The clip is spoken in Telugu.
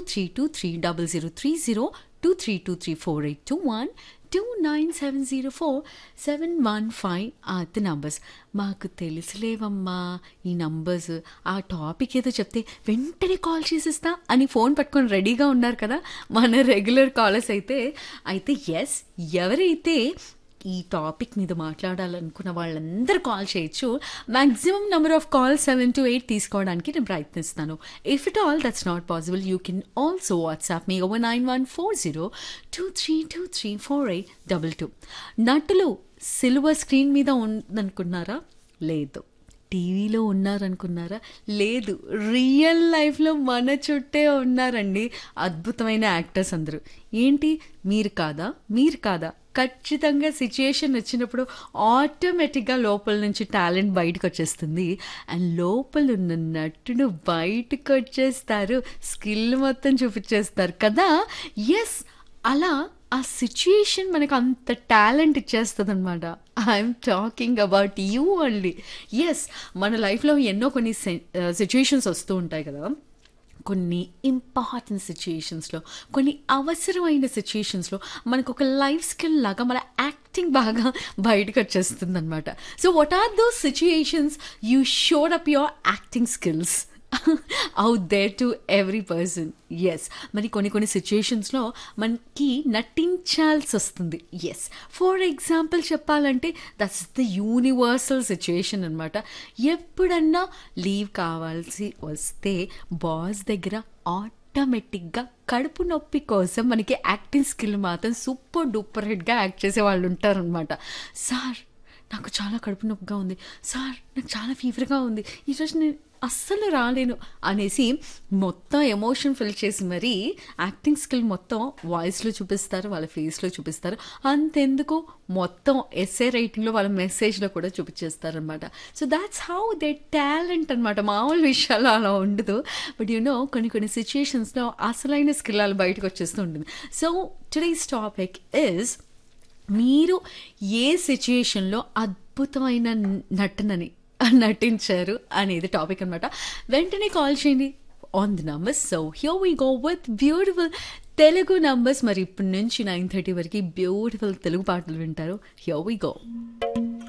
three two three double zero three zero two three two three four eight two one two nine seven zero four seven one five అది నంబర్స్ మాకు తెలుసులేవమ్మా ఈ నంబర్స్ ఆ టాపిక్ ఏదో చెప్తే వెంటనే కాల్ చేసిస్తా అని ఫోన్ పట్టుకొని రెడీగా ఉన్నారు కదా మన రెగ్యులర్ కాలర్స్ అయితే అయితే ఎస్ ఎవరైతే ఈ టాపిక్ మీద మాట్లాడాలనుకున్న వాళ్ళందరూ కాల్ చేయొచ్చు maximum number of call seven to eight తీసుకోవడానికి నేను ప్రయత్నిస్తాను if it all that's not possible you can also WhatsApp me over nine one four zero two three two three four eight double two నటులు సిల్వర్ స్క్రీన్ మీద ఉందనుకున్నారా లేదు టీవీలో ఉన్నారనుకున్నారా లేదు రియల్ లైఫ్లో మన చుట్టే ఉన్నారండి అద్భుతమైన యాక్టర్స్ అందరూ ఏంటి మీరు కాదా మీరు కాదా ఖచ్చితంగా సిచ్యుయేషన్ వచ్చినప్పుడు ఆటోమేటిక్గా లోపల నుంచి టాలెంట్ బయటకు వచ్చేస్తుంది అండ్ లోపల ఉన్న నటుడు బయటకు వచ్చేస్తారు స్కిల్ మొత్తం చూపించేస్తారు కదా ఎస్ అలా ఆ సిచ్యుయేషన్ మనకు అంత టాలెంట్ ఇచ్చేస్తుంది అనమాట I'm talking about you only yes మన లైఫ్లో ఎన్నో కొన్ని సిచ్యుయేషన్స్ వస్తూ ఉంటాయి కదా కొన్ని ఇంపార్టెంట్ సిచ్యుయేషన్స్లో కొన్ని అవసరమైన సిచ్యుయేషన్స్లో మనకు ఒక లైఫ్ స్కిల్ లాగా మన యాక్టింగ్ బాగా బయటకు వచ్చేస్తుంది అనమాట so what are those situations you showed up your acting skills out there to every person yes మరి కొన్ని కొన్ని సిచ్యుయేషన్స్లో మనకి నటించాల్సి వస్తుంది ఎస్ ఫర్ ఎగ్జాంపుల్ చెప్పాలంటే దట్స్ ద యూనివర్సల్ సిచ్యుయేషన్ అనమాట ఎప్పుడన్నా లీవ్ కావాల్సి వస్తే బాస్ దగ్గర ఆటోమేటిక్గా కడుపు నొప్పి కోసం మనకి యాక్టింగ్ స్కిల్ మాత్రం సూపర్ డూపర్ హిట్గా యాక్ట్ చేసే వాళ్ళు ఉంటారనమాట సార్ నాకు చాలా కడుపు నొప్పిగా ఉంది సార్ నాకు చాలా ఫీవర్గా ఉంది ఈరోజు నేను అస్సలు రాలేను అనేసి మొత్తం ఎమోషన్ ఫిల్ చేసి మరీ యాక్టింగ్ స్కిల్ మొత్తం వాయిస్లో చూపిస్తారు వాళ్ళ ఫేస్లో చూపిస్తారు అంతెందుకు మొత్తం ఎస్ఏ రైటింగ్లో వాళ్ళ మెసేజ్లో కూడా చూపించేస్తారు అనమాట so that's how they talent అనమాట మామూలు విషయాలు అలా ఉండదు బట్ యు నో కొన్ని కొన్ని సిచ్యుయేషన్స్లో అసలైన స్కిల్ అలా బయటకు వచ్చేస్తూ ఉంటుంది సో టుడేస్ టాపిక్ ఇస్ మీరు ఏ సిచ్యుయేషన్లో అద్భుతమైన నటనని నటించారు అనేది టాపిక్ అనమాట వెంటనే కాల్ చేయండి on the numbers so here we go with beautiful Telugu numbers మరి ఇప్పటి నుంచి నైన్ థర్టీ వరకు బ్యూటిఫుల్ తెలుగు పాటలు వింటారు హియర్ వీ గో